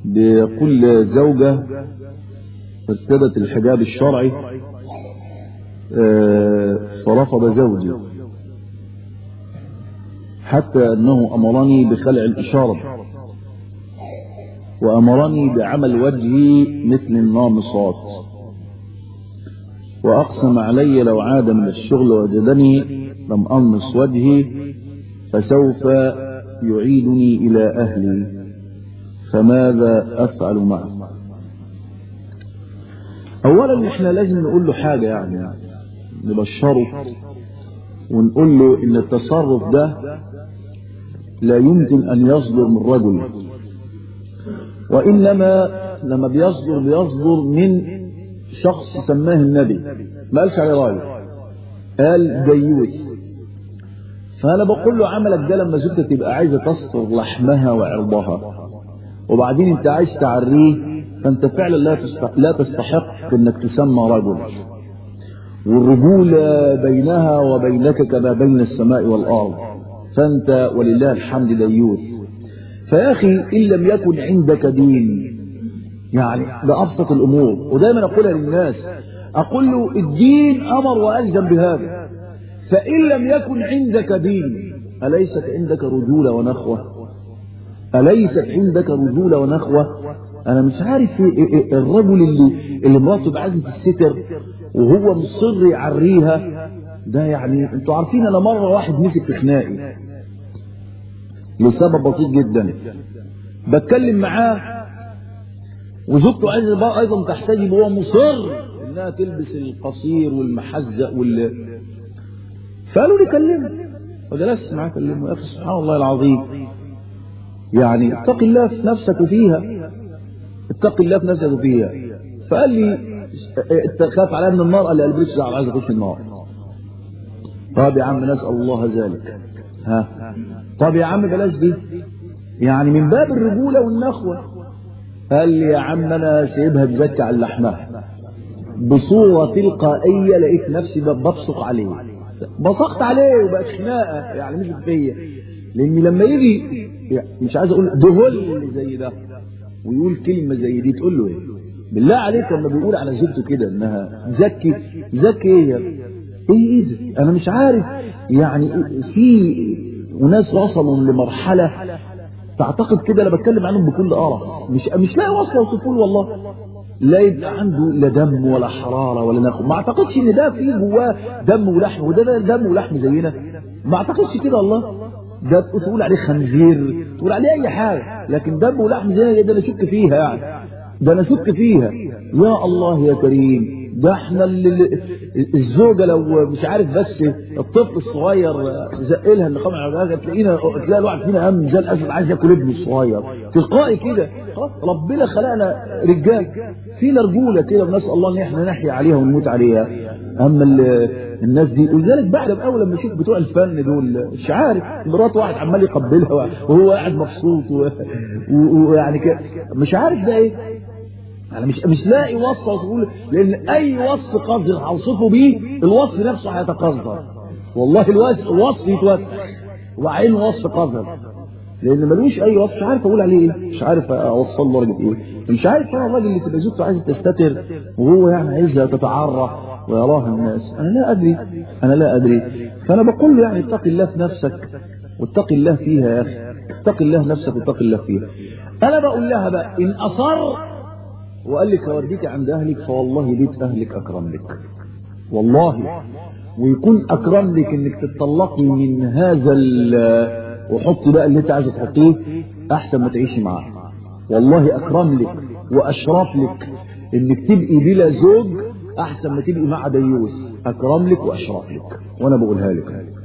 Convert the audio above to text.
بكل زوجة ارتدت الحجاب الشرعي فرفض زوجي حتى أنه أمرني بخلع الإشارة وأمرني بعمل وجهي مثل النامصات وأقسم علي لو عاد من الشغل وجدني لم أنمص وجهي فسوف يعيدني إلى أهلي فماذا أفعل معه أولا إحنا لازم نقول له حاجة يعني نبشره ونقول له إن التصرف ده لا يمكن أن يصدر من رجل وإنما لما بيصدر بيصدر من شخص سماه النبي ما قالش عليه رايه قال ديوث فأنا بقول له عملك ده لما زوجتك تبقى عايزة تستر لحمها وعرضها وبعدين انت عايز تعريه فانت فعلا لا تستحق, لا تستحق انك تسمى رجل والرجولة بينها وبينك كما بين السماء والأرض فأنت ولله الحمد ديوث فيا أخي إن لم يكن عندك دين يعني لأبسط الأمور ودائما أقولها للناس أقول له الدين أمر وألزم بهذا فإن لم يكن عندك دين أليست عندك رجولة ونخوة أليست عندك رجولة ونخوة أنا مش عارف الرجل اللي اللي مراته بعزمة الستر وهو مصر يعريها ده يعني انتوا عارفين انا مرة واحد مسك في خناقي لسبب بسيط جدا بتكلم معاه وزوجته عايزه ايضا تحتجب وهو مصر انها تلبس القصير والمحزق وال فقالوا لي كلمه فجلست معاه كلمه يا اخي سبحان الله العظيم يعني اتق الله في نفسك وفيها اتق الله في نفسك وفيها فقال لي خاف عليها من النار قال لي البسش على عايز اخش النار طب يا عم نسال الله ذلك ها طب يا عم بلاش دي يعني من باب الرجوله والنخوه قال لي يا عم انا سايبها تزكى على لحمها بصوره تلقائيه لقيت نفسي ببصق عليه بصقت عليه وبقت خناقه يعني مش فيا لان لما يجي يعني مش عايز اقول دهل زي ده ويقول كلمه زي دي تقول له ايه بالله عليك لما بيقول على زوجته كده انها زكي زكي ايه ايه ايه ده انا مش عارف يعني في وناس وصلوا لمرحله تعتقد كده انا بتكلم عنهم بكل قرف مش مش لاقي وصف يوصفوه والله لا يبقى عنده لا دم ولا حراره ولا نخوه ما اعتقدش ان ده فيه جواه دم ولحم وده ده دم ولحم زينا ما اعتقدش كده الله ده تقول عليه خنزير تقول عليه اي حاجه لكن دم ولحم زينا ده انا اشك فيها يعني ده انا اشك فيها يا الله يا كريم ده احنا اللي الزوجه لو مش عارف بس الطفل الصغير زق لها النقاب على تلاقينا تلاقي الواحد فينا هم زي الاسد عايز ياكل ابنه الصغير تلقائي كده ربنا خلقنا رجال فينا رجوله كده ونسال الله ان احنا نحيا عليها ونموت عليها اما الناس دي ولذلك بعلم قوي لما اشوف بتوع الفن دول مش عارف مرات واحد عمال يقبلها وهو قاعد مبسوط ويعني كده مش عارف ده ايه انا مش مش لاقي وصف تقول لان اي وصف قذر هوصفه بيه الوصف نفسه هيتقذر والله الوصف الوصف يتوسخ وعين وصف قذر لان ملوش اي وصف مش عارف اقول عليه ايه مش عارف اوصل له درجه ايه مش عارف انا الراجل اللي تبقى زوجته عايزه تستتر وهو يعني عايزها تتعرى ويراها الناس انا لا ادري انا لا ادري فانا بقول له يعني اتق الله في نفسك واتق الله فيها يا اخي اتق الله نفسك واتق الله فيها انا بقول لها بقى ان اصر وقال لك هوديك عند اهلك فوالله بيت اهلك اكرم لك والله ويكون اكرم لك انك تتطلقي من هذا وحطي بقى اللي انت عايزه تحطيه احسن ما تعيشي معاه والله اكرم لك واشرف لك انك تبقي بلا زوج احسن ما تبقي مع ديوث اكرم لك واشرف لك وانا بقولها لك